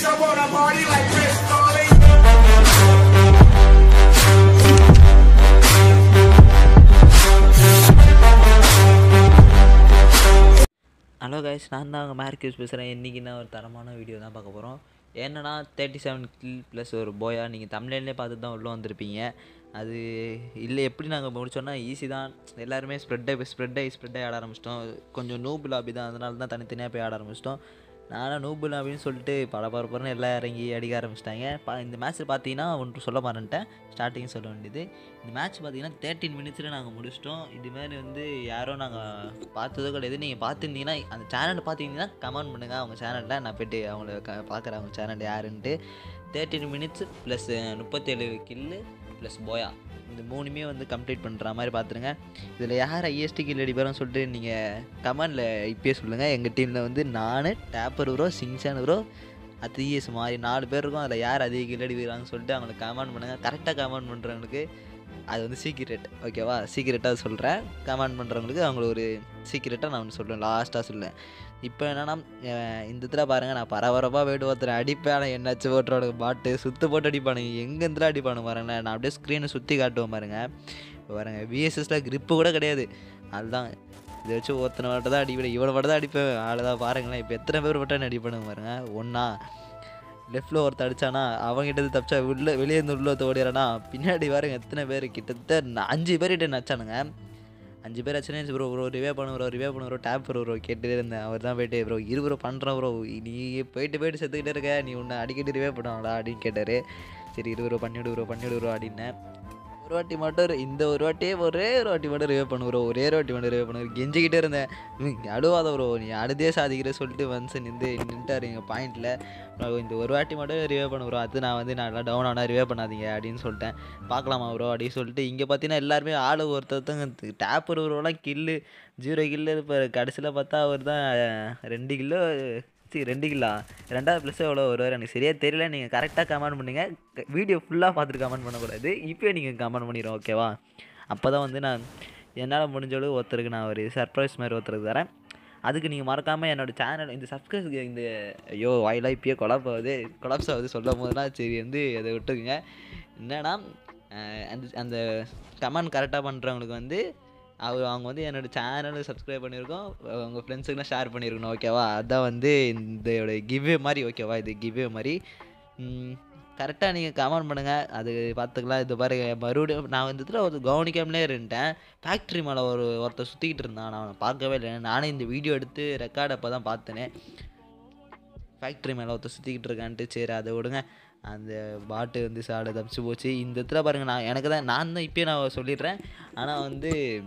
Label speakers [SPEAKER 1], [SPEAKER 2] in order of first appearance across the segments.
[SPEAKER 1] bitch, I wanna party like Chris Farley.
[SPEAKER 2] Hello guys நான் தான் உங்கள் மேர்க்யூஸ் பேசுகிறேன் இன்றைக்கி நான் ஒரு தரமான வீடியோ தான் பார்க்க போகிறோம் என்னன்னா தேர்ட்டி செவன் கில் ப்ளஸ் ஒரு போயா நீங்கள் தமிழ்லேயே பார்த்து தான் உள்ளே வந்திருப்பீங்க அது இல்லை எப்படி நாங்கள் முடிச்சோன்னா ஈஸி தான் எல்லாருமே ஸ்ப்ரெட்டை ஸ்ப்ரெட்டை ஸ்ப்ரெட்டை ஆட ஆரம்பிச்சிட்டோம் கொஞ்சம் நூபு லாபி தான் அதனால தான் தனித்தனியாக போய் ஆட ஆரம்பிச்சிட்டோம் நானும் நூபு லாபின்னு சொல்லிட்டு பல பரப்புறன்னு எல்லாம் இறங்கி அடிக்க ஆரம்பிச்சிட்டாங்க பா இந்த மேட்ச் பார்த்தீங்கன்னா ஒன்று சொல்ல மாட்டேன்ட்டேன் ஸ்டார்டிங் சொல்ல வேண்டியது இந்த மேட்ச் பார்த்தீங்கன்னா தேர்ட்டின் மினிட்ஸில் நாங்கள் முடிச்சிட்டோம் இதுமாரி வந்து யாரும் நாங்கள் பார்த்ததோ கிடையாது நீங்கள் பார்த்துருந்தீங்கன்னா அந்த சேனலை பார்த்தீங்கன்னா கமெண்ட் பண்ணுங்கள் அவங்க சேனலில் நான் போய்ட்டு அவங்கள க பார்க்குறேன் அவங்க சேனல் யாருன்ட்டு தேர்ட்டின் மினிட்ஸ் ப்ளஸ் முப்பத்தேழு கில்லு ப்ளஸ் போயா இந்த மூணுமே வந்து கம்ப்ளீட் பண்ணுற மாதிரி பார்த்துருங்க இதில் யார் ஐஎஸ்டி கில் அடிப்பாருன்னு சொல்லிட்டு நீங்கள் கமெண்டில் இப்பயே சொல்லுங்கள் எங்கள் டீமில் வந்து நான் டேப்பர் ப்ரோ சிங்சான் ப்ரோ அத்திஎஸ் மாதிரி நாலு பேர் இருக்கும் அதில் யார் அதிக கில் அடிக்கிறாங்கன்னு சொல்லிட்டு அவங்களுக்கு கமெண்ட் பண்ணுங்கள் கரெக்டாக கமெண்ட் பண்ணுறவங்களுக்கு அது வந்து சீக்ரெட் ஓகேவா சீக்ரெட்டாக சொல்கிறேன் கமெண்ட் பண்ணுறவங்களுக்கு அவங்களுக்கு ஒரு சீக்ரெட்டாக நான் ஒன்று சொல்லுவேன் லாஸ்ட்டாக சொல்லுவேன் இப்போ என்னன்னா அஹ் இந்த இதில் பாருங்கள் நான் பரபரப்பாக போய்ட்டு ஒருத்தர் அடிப்பேன் ஆனால் என்னாச்சு ஓட்டுறோட பாட்டு சுத்து போட்டு அடிப்பானுங்க எங்கே இருந்துல அடிப்பானு பாருங்க நான் அப்படியே ஸ்க்ரீனை சுற்றி காட்டுவேன் பாருங்க இப்போ பாருங்க விஎஸ்எஸில் grip கூட கிடையாது அதுதான் இதை வச்சு ஒருத்தனை மட்டும் தான் அடிப்பேன் இவ்வளோ மட்டும் தான் அடிப்பேன் ஆளுதான் பாருங்களேன் இப்போ எத்தனை பேர் மட்டும் அடிப்பானுங்க பாருங்க ஒன்றா லெஃப்டில் ஒருத்தர் அடிச்சானா அவங்ககிட்ட தப்பிச்சா உள்ள வெளியே இருந்து உள்ள ஒருத்தன் ஓடிறானா பின்னாடி பாருங்க எத்தனை பேர் கிட்டத்தட்ட ந- அஞ்சு பேர்கிட்ட நச்சானுங்க அஞ்சு பேர் ஆச்சுனே ப்ரோ ப்ரோ ரிவே பண்ண ப்ரோ ரிவே பண்ண ப்ரோ டேப் ப்ரோ ப்ரோ கேட்டுட்டே இருந்தேன் அவர் தான் போயிட்டு ப்ரோ இரு ப்ரோ பண்ணுறேன் ப்ரோ நீ போயிட்டு போயிட்டு செத்துக்கிட்டே இருக்க நீ உன்னை அடிக்கடி ரிவே பண்ணுவாங்களா அப்படின்னு கேட்டார் சரி இரு ப்ரோ பண்ணிவிடு ப்ரோ பண்ணிவிடு ப்ரோ அப்படின்னேன் ஒரு வாட்டி மட்டும் ஒரு- இந்த ஒரு வாட்டியே ஒரே ஒரு வாட்டி மட்டும் ரிவே பண்ணு ப்ரோ ஒரே ஒரு வாட்டி மட்டும் ரிவே பண்ணு கெஞ்சிக்கிட்டே இருந்தேன் ம், அழுவாத ப்ரோ நீ அடுத்தே சாதிக்கிற சொல்லிட்டு வந்து நின்று நின்றுட்டார் எங்கள் பாயிண்டில் இந்த ஒரு வாட்டி மட்டும் ரிவே பண்ணு ப்ரோ அது நான் வந்து நல்லா டவுன் ஆனால் ரிவே பண்ணாதீங்க அப்படின்னு சொல்லிட்டேன் பார்க்கலாமா ப்ரோ அப்படின்னு சொல்லிட்டு இங்கே பார்த்தீங்கன்னா எல்லாருமே ஆளு ஒருத்தருத்தங்க டேப் ப்ரோலாம் கில்லு ஜீரோ கில்லு இப்போ கடைசியில் பார்த்தா அவர் தான் ரெண்டு கிலோ சரி ரெண்டு கிலா ரெண்டாவது ப்ளஸ் எவ்வளோ வருவார் எனக்கு சரியாக தெரியல நீங்கள் கரெக்டாக கமெண்ட் பண்ணுங்க வீடியோ ஃபுல்லாக பார்த்துட்டு கமெண்ட் பண்ணக்கூடாது இப்போயே நீங்கள் கமெண்ட் பண்ணிடுவோம் ஓகேவா அப்போ தான் வந்து நான் என்னால் முடிஞ்ச அளவு ஒருத்தருக்கு நான் ஒரு சர்ப்ரைஸ் மாதிரி ஒருத்தருக்கு தரேன் அதுக்கு நீங்கள் மறக்காமல் என்னோடய சேனல் இந்த சப்ஸ்கிரைப் இந்த ஐயோ வாயிலாம் இப்பயே கொலாப் ஆகுது கொலாப்ஸ் ஆகுது சொல்லும் போதெல்லாம் சரி வந்து அதை விட்டுக்குங்க என்னன்னா அஹ் அந்த அந்த கமெண்ட் கரெக்டாக பண்ணுறவங்களுக்கு வந்து அவர் அவங்க வந்து என்னோட சேனலை சப்ஸ்கிரைப் பண்ணியிருக்கோம் அவங்க ஃப்ரெண்ட்ஸுக்குலாம் ஷேர் பண்ணியிருக்கணும் ஓகேவா அதான் வந்து இந்த கிவ்வே மாதிரி ஓகேவா இது கிவ்வே மாதிரி கரெக்டாக நீங்கள் கமெண்ட் பண்ணுங்கள் அது பார்த்துக்கலாம் இது பாருங்க மறுபடியும் நான் வந்து இதில் ஒரு கவனிக்காமலே இருந்துட்டேன் ஃபேக்ட்ரி மேலே ஒரு ஒருத்தர் சுற்றிக்கிட்டு இருந்தான் நான் அவனை பார்க்கவே இல்லை நானே இந்த வீடியோ எடுத்து ரெக்கார்ட் அப்போ தான் பார்த்தேனே ஃபேக்ட்ரி மேலே ஒருத்தர் சுற்றிக்கிட்டு இருக்கான்ட்டு சரி அதை விடுங்க அந்த பாட்டு வந்து சாட தப்பிச்சு போச்சு இந்த இடத்துல பாருங்கள் நான் எனக்கு தான் நான் தான் இப்போயே நான் சொல்லிடுறேன் ஆனால் வந்து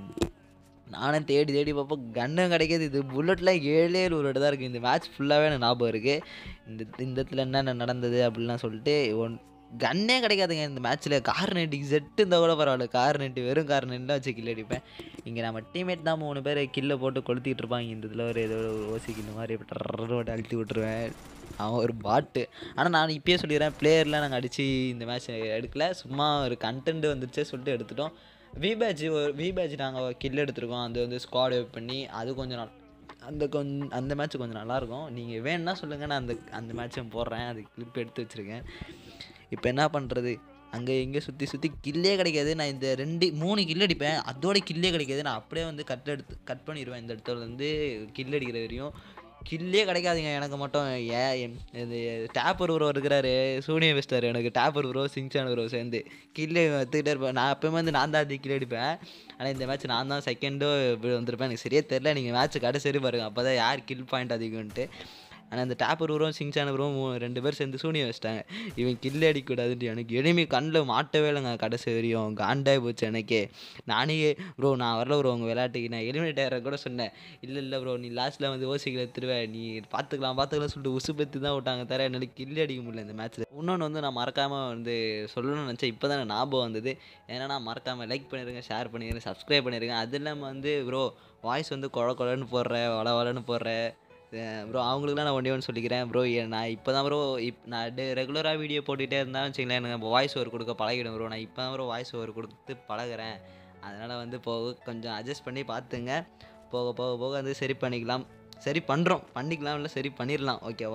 [SPEAKER 2] நானே தேடி தேடி பார்ப்போம் கன்னும் கிடைக்காது இது புல்லட்லாம் ஏழே ஏழு ஒரு தான் இருக்குது இந்த மேட்ச் ஃபுல்லாகவே எனக்கு ஞாபகம் இருக்குது இந்த இந்த இடத்துல என்னென்ன நடந்தது அப்படிலாம் சொல்லிட்டு ஒன் கன்னே கிடைக்காதுங்க இந்த மேட்ச்சில் கார்னெட்டிக் செட்டு இருந்தால் கூட பரவாயில்ல கார்னெட்டு வெறும் கார்னெட்லாம் வச்சு கில் அடிப்பேன் இங்கே நம்ம டீம்மேட் தான் மூணு பேர் கில்லை போட்டு கொளுத்திட்டு இருப்பாங்க இந்த இதில் ஒரு ஏதோ ஒரு ஓசி கில் மாதிரி டர்ன்னு போட்டு அழுத்தி விட்டுருவேன் அவன் ஒரு பாட்டு ஆனால் நான் இப்பயே சொல்லிடுறேன் பிளேயர்லாம் நாங்கள் அடித்து இந்த மேட்ச் எடுக்கல சும்மா ஒரு கண்டென்ட் வந்துருச்சே சொல்லிட்டு எடுத்துட்டோம் வி பேட்ச் ஒரு வி பேட்ச் நாங்கள் கில் எடுத்திருக்கோம் அது வந்து ஸ்குவாட் பண்ணி அது கொஞ்சம் நாள் அந்த கொஞ்சம் அந்த மேட்ச் கொஞ்சம் நல்லாயிருக்கும் நீங்கள் வேணும்னா சொல்லுங்கள் நான் அந்த அந்த மேட்சும் போடுறேன் அது கிளிப் எடுத்து வச்சுருக்கேன் இப்போ என்ன பண்ணுறது அங்கே எங்கே சுற்றி சுற்றி கில்லே கிடைக்காது நான் இந்த ரெண்டு மூணு கில் அடிப்பேன் அதோட கில்லே கிடைக்காது நான் அப்படியே வந்து கட் எடுத்து கட் பண்ணிடுவேன் இந்த இடத்துல இருந்து கில் அடிக்கிற வரையும் கில்லே கிடைக்காதுங்க எனக்கு மட்டும் ஏன் எம்- இது டேப்பர் ப்ரோ இருக்கிறாரு சூனிய வெஸ்டர் எனக்கு டேப்பர் ப்ரோ சிங்சான் ப்ரோ சேர்ந்து கில்லு எடுத்துக்கிட்டே இருப்பேன் நான் எப்பவுமே வந்து நான் தான் அது கில் அடிப்பேன் ஆனால் இந்த மேட்ச் நான் தான் செகண்டோ இப்படி வந்திருப்பேன் எனக்கு சரியே தெரில நீங்கள் மேட்ச் கடைசி பாருங்க அப்போ தான் யார் கில் பாயிண்ட் அதிகம்ன்ட்டு ஆனால் அந்த டேப்பர் உருவம் சிங்சான உருவம் ரெண்டு பேர் சேர்ந்து சூனிய வச்சிட்டாங்க இவன் கில் அடிக்கக்கூடாதுன்ட்டு எனக்கு எனிமி கண்ணில் மாட்டவே இல்லைங்க கடைசி வரையும் காண்டாகி போச்சு எனக்கே நானே ப்ரோ நான் வரல ப்ரோ உங்கள் விளையாட்டுக்கு நான் எலிமினேட் ஆகிற கூட சொன்னேன் இல்லை இல்லை ப்ரோ நீ லாஸ்ட்டில் வந்து ஓசிக்கில் எடுத்துருவேன் நீ பார்த்துக்கலாம் பார்த்துக்கலாம் சொல்லிட்டு உசு பற்றி தான் விட்டாங்க தர என்னால் கில் அடிக்க முடியல இந்த மேட்ச்சில் இன்னொன்று வந்து நான் மறக்காமல் வந்து சொல்லணும்னு நினச்சேன் இப்போ தான் ஞாபகம் வந்தது ஏன்னா மறக்காமல் லைக் பண்ணிடுங்க ஷேர் பண்ணிடுங்க சப்ஸ்கிரைப் பண்ணிடுங்க அது இல்லாமல் வந்து ப்ரோ வாய்ஸ் வந்து குழ குழன்னு போடுறேன் வள வளன்னு போடுறேன் ப்ரோ அவங்களுக்குலாம் நான் ஒன்றே ஒன்று சொல்லிக்கிறேன் ப்ரோ நான் இப்போ தான் ப்ரோ இப் நான் ரெகுலராக வீடியோ போட்டுகிட்டே இருந்தாலும் வச்சுங்களேன் எனக்கு வாய்ஸ் ஓவர் கொடுக்க பழகிடும் ப்ரோ நான் இப்போ தான் ப்ரோ வாய்ஸ் ஓவர் கொடுத்து பழகுறேன் அதனால் வந்து போக கொஞ்சம் அட்ஜஸ்ட் பண்ணி பார்த்துங்க போக போக போக வந்து சரி பண்ணிக்கலாம் சரி பண்ணுறோம் பண்ணிக்கலாம் இல்லை சரி பண்ணிடலாம் ஓகேவா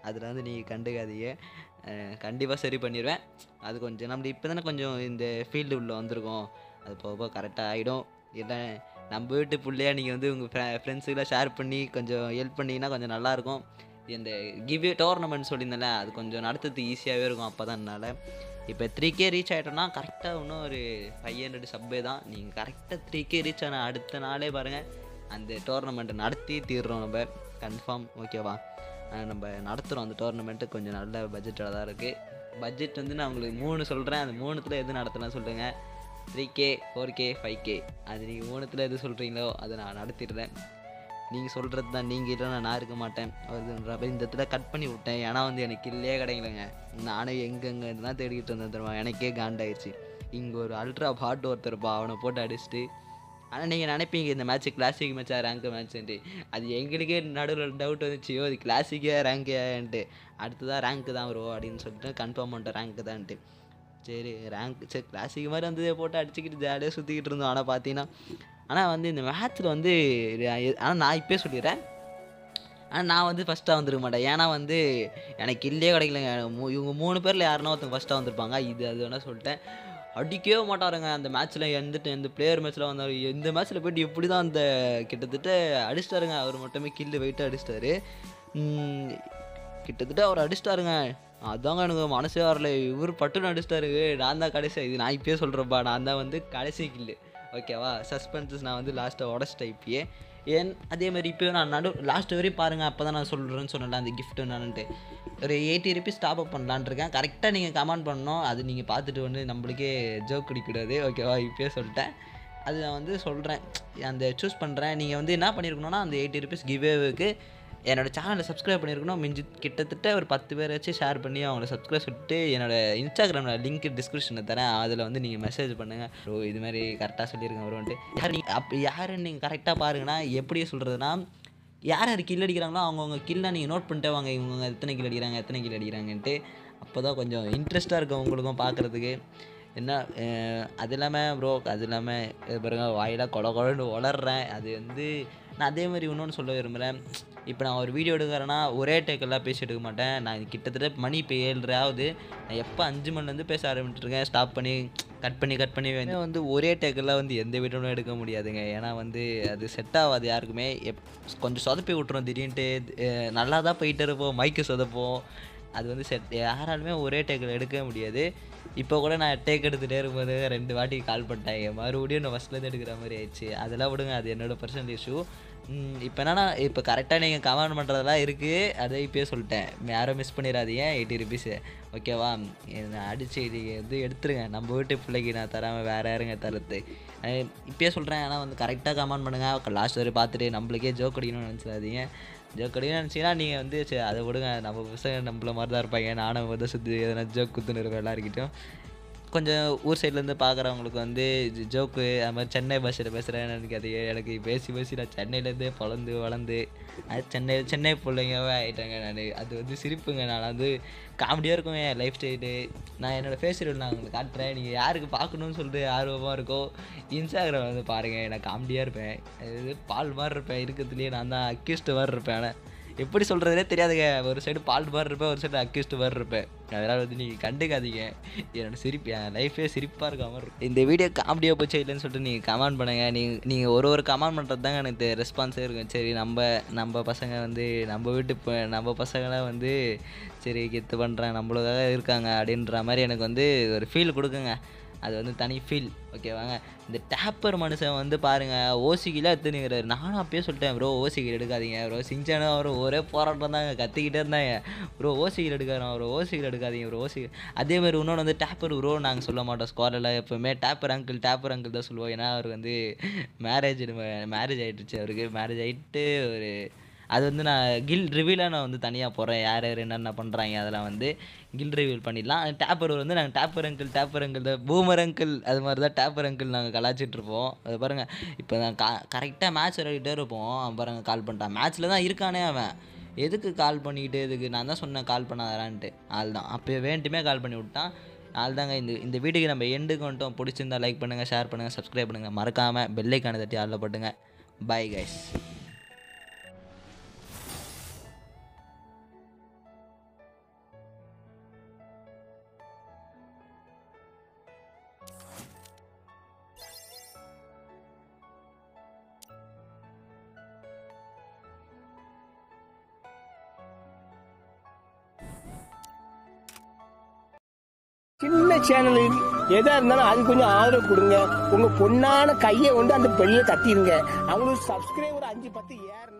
[SPEAKER 2] அதில் வந்து நீங்கள் கண்டுக்காதீங்க கண்டிப்பாக சரி பண்ணிடுவேன் அது கொஞ்சம் நம்ம இப்போ தானே கொஞ்சம் இந்த ஃபீல்டு உள்ள வந்திருக்கோம் அது போக போக கரெக்டாக ஆகிடும் இல்லை நம்ம வீட்டு பிள்ளையா நீங்கள் வந்து உங்கள் ஃப்ரெ ஃப்ரெண்ட்ஸுக்கெல்லாம் ஷேர் பண்ணி கொஞ்சம் ஹெல்ப் பண்ணிங்கன்னா கொஞ்சம் நல்லாயிருக்கும் இந்த கிவ்வே டோர்னமெண்ட் சொல்லியிருந்தேன்ல அது கொஞ்சம் நடத்துறதுக்கு ஈஸியாகவே இருக்கும் அப்போ தான் என்னால் இப்போ த்ரீ கே ரீச் ஆகிட்டோம்னா கரெக்டாக இன்னும் ஒரு ஃபைவ் ஹண்ட்ரட் சப்பே தான் நீங்கள் கரெக்டாக த்ரீ கே ரீச் ஆன அடுத்த நாளே பாருங்கள் அந்த டோர்னமெண்ட்டை நடத்தி தீர்றோம் நம்ம கன்ஃபார்ம் ஓகேவா அஹ் நம்ம நடத்துகிறோம் அந்த டோர்னமெண்ட்டு கொஞ்சம் நல்ல பட்ஜெட்டில் தான் இருக்குது பட்ஜெட் வந்து நான் உங்களுக்கு மூணு சொல்கிறேன் அந்த மூணுத்தில் எது நடத்தலாம் சொல்லுங்கள் three K four K five K அது நீங்கள் மூணுத்தில் எது சொல்கிறீங்களோ அதை நான் நடத்திடுறேன் நீங்கள் சொல்கிறது தான் நீங்கள் இல்லைன்னா நான் இருக்க மாட்டேன் அதுன்ற மாதிரி இந்த இடத்துல கட் பண்ணி விட்டேன் ஏன்னா வந்து எனக்கு இல்லையே கிடைக்கலங்க நானும் எங்கெங்கே தான் தேடிக்கிட்டு இருந்தேன் தெரியுமா எனக்கே காண்டாயிடுச்சு இங்கே ஒரு அல்ட்ரா பாட் ஒருத்தருப்பா அவனை போட்டு அடிச்சுட்டு ஆனால் நீங்கள் நினைப்பீங்க இந்த மேட்ச் கிளாசிக் மேட்சா ரேங்க் மேட்ச்ன்ட்டு அது எங்களுக்கே நடுவில் டவுட் வந்துச்சு "ஓ, இது கிளாசிக்கே ரேங்க்கேன்ட்டு அடுத்ததான் ரேங்க்கு தான் வரும் அப்படின்னு சொல்லிட்டு கன்ஃபார்ம் பண்ணிட்டேன் ரேங்க்கு தான்ட்டு சரி ரேங்க் சரி கிளாசிக் மாதிரி வந்து போட்டு அடிச்சுக்கிட்டு ஜாலியாக சுற்றிக்கிட்டு இருந்தோம் ஆனால் பார்த்தீங்கன்னா ஆனால் வந்து இந்த மேட்ச்சில் வந்து ஆனால் நான் இப்போயே சொல்லிடுறேன் ஆனால் நான் வந்து ஃபஸ்ட்டாக வந்துருக்க மாட்டேன் ஏன்னா வந்து எனக்கு இல்லையே கிடைக்கலங்க மூ- இவங்க மூணு பேரில் யாருன்னா ஒருத்தங்க ஃபஸ்ட்டாக வந்திருப்பாங்க இது அது வேணால் சொல்லிட்டேன் அடிக்கவே மாட்டாருங்க அந்த மேட்ச்சில் எந்த எந்த பிளேயர் மேட்ச்சில் வந்தார் எந்த மேட்ச்சில் போயிட்டு எப்படி தான் அந்த கிட்டத்தட்ட அடிச்சிட்டாருங்க அவர் மட்டுமே கில்லு வெயிட்டு அடிச்சிட்டாரு உம், கிட்டத்தட்ட அவர் அடிச்சிட்டாருங்க அதாங்க எனக்கு மனசே வரல இவர் பட்டுன்னு அடிச்சிட்டாரு நான் தான் கடைசி இது நான் இப்பயே சொல்கிறேன்ப்பா நான் தான் வந்து கடைசி கில்லு ஓகேவா சஸ்பென்சஸ் நான் வந்து லாஸ்ட்டை உடச்சிட்டேன் இப்பயே ஏன் அதே மாதிரி இப்போ நான் நடு லாஸ்ட் வரையும் பாருங்கள் அப்போ தான் நான் சொல்கிறேன்னு சொன்னல அந்த gift என்னன்ட்டு ஒரு எயிட்டி ருபீஸ் டாப் அப் பண்ணலான்னு இருக்கேன் கரெக்டாக நீங்கள் கமெண்ட் பண்ணணும் அது நீங்கள் பார்த்துட்டு வந்து நம்மளுக்கே ஜோக் அடிக்கக்கூடாது ஓகேவா இப்பயே சொல்லிட்டேன் அது நான் வந்து சொல்கிறேன் அந்த சூஸ் பண்ணுறேன் நீங்கள் வந்து என்ன பண்ணியிருக்கணும்னா அந்த எயிட்டி ருபீஸ் கிவேவுக்கு என்னோட சேனலை சப்ஸ்கிரைப் பண்ணியிருக்கணும் மிஞ்சி கிட்டத்தட்ட ஒரு பத்து பேர் வச்சு ஷேர் பண்ணி அவங்கள சப்ஸ்கிரைப் சொல்லிட்டு என்னோட இன்ஸ்டாகிராமில் லிங்க் டிஸ்கிரிப்ஷனில் தரேன் அதில் வந்து நீங்கள் மெசேஜ் பண்ணுங்கள் ப்ரோ இது மாதிரி கரெக்டாக சொல்லியிருக்கேன் வருவன்ட்டு யார் நீங்கள் அப் யாருன்னு நீங்கள் கரெக்டாக பாருங்கன்னா எப்படி சொல்கிறதுனா யார் யார் கில் அடிக்கிறாங்களோ அவங்கவுங்க கில்லாம் நீங்கள் நோட் பண்ணிட்டே வாங்க இவங்க எத்தனை கில் அடிக்கிறாங்க எத்தனை கில் அடிக்கிறாங்கன்ட்டு அப்போ தான் கொஞ்சம் இன்ட்ரெஸ்ட்டாக இருக்கும் உங்களுக்கும் பார்க்குறதுக்கு என்ன அஹ், அது இல்லாமல் ப்ரோ அது இல்லாமல் இது பாருங்க வாயிலாக கொல கொலன்னு வளர்றேன் அது வந்து நான் அதே மாதிரி இன்னொன்று சொல்ல விரும்புகிறேன் இப்போ நான் ஒரு வீடியோ எடுக்கிறேன்னா ஒரே டேக்கெல்லாம் பேசி எடுக்க மாட்டேன் நான் இது கிட்டத்தட்ட மணி இப்போ ஏழரை ஆகுது நான் எப்போ அஞ்சு மணிலேருந்து பேச ஆரம்பிச்சிருக்கேன் ஸ்டாப் பண்ணி கட் பண்ணி கட் பண்ணி வந்து வந்து ஒரே டேக்கெல்லாம் வந்து எந்த வீடியோவும் எடுக்க முடியாதுங்க ஏன்னா வந்து அது செட் ஆகாது யாருக்குமே எப் கொஞ்சம் சொதப்பி விட்ருவோம் திடீர்னுட்டு அஹ், நல்லா தான் போயிட்டு இருப்போம் மைக்கு சொதப்போம் அது வந்து செட் யாராலுமே ஒரே டேக்கில் எடுக்க முடியாது இப்போ கூட நான் டேக் எடுத்துகிட்டே இருக்கும்போது ரெண்டு வாட்டி கால் பண்ணிட்டாங்க மறுபடியும் நான் ஃபஸ்ட்லேருந்து எடுக்கிற மாதிரி ஆயிடுச்சு அதெல்லாம் விடுங்க அது என்னோட பர்சனல் இஷ்யூ இப்போ என்னன்னா இப்போ கரெக்டாக நீங்கள் கமெண்ட் பண்ணுறதெல்லாம் இருக்குது அதை இப்போயே சொல்லிட்டேன் யாரும் மிஸ் பண்ணிடாதீங்க எயிட்டி ருபீஸு ஓகேவா நான் அடிச்சு நீங்கள் வந்து எடுத்துருங்க நம்ம வீட்டு பிள்ளைக்கு நான் தராமல் வேறு யாருங்க தரது இப்போயே சொல்கிறேன் ஆனால் வந்து கரெக்டாக கமெண்ட் பண்ணுங்கள் லாஸ்ட் வரை பார்த்துட்டு நம்மளுக்கே ஜோக் அடிக்கணும்னு நினச்சிடாதீங்க ஜோக் அடிக்கணும்னு நினச்சிங்கன்னா நீங்கள் வந்து சரி அதை விடுங்க நம்ம பசங்க நம்மள மாதிரி தான் இருப்பாங்க நானும் வந்து சுற்றி எதனா ஜோக் குத்துன்னு இருப்பேன் எல்லாருக்கிட்டையும் கொஞ்சம் ஊர் சைட்லேருந்து பார்க்குறவங்களுக்கு வந்து ஜோக்கு அது மாதிரி சென்னை பாஷையில் பேசுகிறேன்னு நினைக்காதீங்க எனக்கு பேசி பேசி நான் சென்னையிலேருந்தே பிறந்து வளர்ந்து அது சென்னை சென்னை பிள்ளைங்கவே ஆகிட்டாங்க நான் அது வந்து சிரிப்புங்க நான் வந்து காமெடியாக இருக்கும் என் லைஃப் ஸ்டைலு நான் என்னோடய ஃபேஸ் நான் உங்களுக்கு காட்டுறேன் நீங்கள் யாருக்கு பார்க்கணுன்னு சொல்லிட்டு ஆர்வமாக இருக்கோ இன்ஸ்டாகிராம் வந்து பாருங்கள் நான் காமெடியாக இருப்பேன் இது பால் மாதிரி இருப்பேன் இருக்கிறதுலேயே நான் தான் அக்யூஸ்ட் மாதிரி இருப்பேன் ஆனால் எப்படி சொல்கிறதுனே தெரியாதுங்க ஒரு சைடு பால் மாதிரி இருப்பேன் ஒரு சைடு அக்யூஸ்ட் மாதிரி இருப்பேன் அதனால் வந்து நீங்கள் கண்டுக்காதீங்க என்னோட சிரிப்பு என் லைஃபே சிரிப்பாக இருக்க மாதிரி இருக்கும் இந்த வீடியோ காமெடியாக போச்சு இல்லைன்னு சொல்லிட்டு நீங்கள் கமெண்ட் பண்ணுங்கள் நீங்கள் நீங்கள் ஒரு ஒரு கமெண்ட் பண்ணுறது தாங்க எனக்கு ரெஸ்பான்ஸே இருக்கும் சரி நம்ம நம்ம பசங்க வந்து நம்ம வீட்டு ப- நம்ம பசங்களாம் வந்து சரி கெத்து பண்ணுறேன் நம்மளுக்காக இருக்காங்க அப்படின்ற மாதிரி எனக்கு வந்து ஒரு ஃபீல் கொடுக்குங்க அது வந்து தனி ஃபீல் ஓகேவாங்க இந்த டேப்பர் மனுஷன் வந்து பாருங்கள் ஓசிக்கில எடுத்துனுங்கிறாரு நானும் அப்பயே சொல்லிட்டேன் ப்ரோ ஓசிக்கில் எடுக்காதீங்க ப்ரோ சிங்சானும் அவரும் ஒரே போராட்டம் தாங்க கத்திக்கிட்டே இருந்தாங்க ப்ரோ ஓசிக்கில் எடுக்காரோம் ப்ரோ ஓசிக்கில் எடுக்காதீங்க ப்ரோ ஓசி அதே மாதிரி இன்னொன்று வந்து டேப்பர் ப்ரோ நாங்கள் சொல்ல மாட்டோம் ஸ்குவாரில் எப்போவுமே டேப்பர் அங்கிள் டேப்பர் அங்கிள் தான் சொல்லுவோம் ஏன்னா அவர் வந்து மேரேஜ் மேரேஜ் ஆகிட்டுச்சு அவருக்கு மேரேஜ் ஆகிட்டு ஒரு அது வந்து நான் கில் ரிவீலாக நான் வந்து தனியாக போகிறேன் யார் யார் என்னென்ன பண்ணுறாங்க அதெல்லாம் வந்து கில் ரிவீல் பண்ணிடலாம் டேப்பர் வந்து நாங்கள் டேப்பர் அங்கிள் டேப்பர் அங்கிள் தான் பூமர் அங்கிள் அது மாதிரி தான் டேப்பர் அங்கிள் நாங்கள் கலாச்சிட்டு இருப்போம் அது பாருங்கள் இப்போ நான் கா கரெக்டாக மேட்ச் விளையாடிட்டே இருப்போம் அவன் பாருங்க கால் பண்ணிட்டான் மேட்ச்சில் தான் இருக்கானே அவன் எதுக்கு கால் பண்ணிக்கிட்டு எதுக்கு நான் தான் சொன்னேன் கால் பண்ணாதான்ட்டு ஆள் தான் அப்போ வேண்டுமே கால் பண்ணி விட்டான் ஆள் தாங்க இந்த இந்த வீடியோக்கு நம்ம எண்டுக்கு வந்துட்டோம் பிடிச்சிருந்தா லைக் பண்ணுங்கள் ஷேர் பண்ணுங்கள் சப்ஸ்கிரைப் பண்ணுங்கள் மறக்காமல் பெல்லைக்கான தட்டி ஆளில் போட்டுங்க பை கைஸ்
[SPEAKER 3] சின்ன சேனல் எதா இருந்தாலும் அது கொஞ்சம் ஆதரவு கொடுங்க உங்க பொண்ணான கையை கொண்டு அந்த பெல்ல தட்டிடுங்க அவங்களுக்கு சப்ஸ்கிரைபர் அஞ்சு பத்து ஏறணும்